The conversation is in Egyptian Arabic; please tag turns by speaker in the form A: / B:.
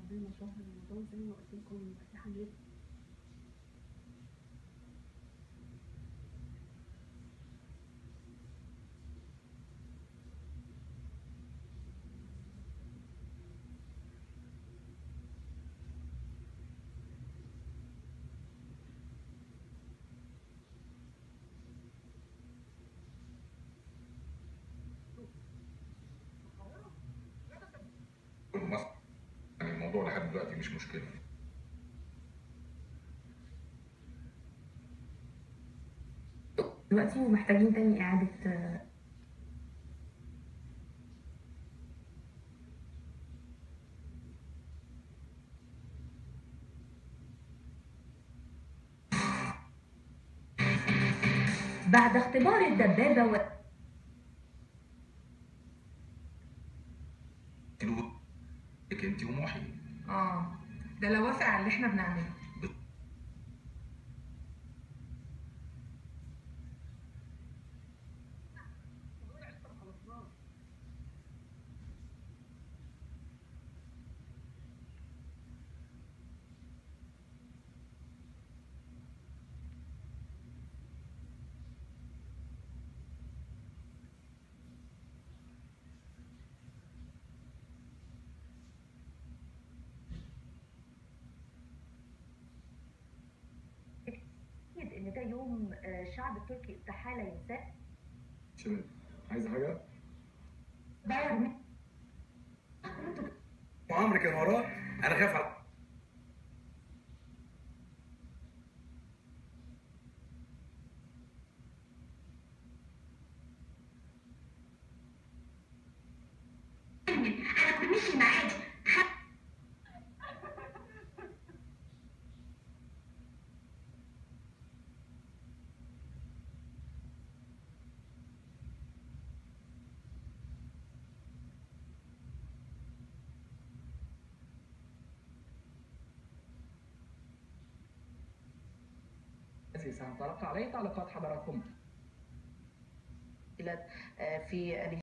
A: عندنا شهر رمضان زي ما قلت لكم في حملات
B: مصر يعني الموضوع لحد دلوقتي مش مشكله
C: دلوقتي ومحتاجين تاني إعادة آه، بعد اختبار الدبابة و...
B: لك انت ومحي
D: اه ده لو وافق على اللي احنا بنعمله
C: أكيد إن ده يوم آه، الشعب التركي استحالة ينساه
E: شباب عايزه حاجه
C: بايرن ميونخ
F: وعمرو كان وراه انا خايف على
C: أنا كنت ماشي معاك
G: سنتلقى عليه تعليقات حضراتكم
C: في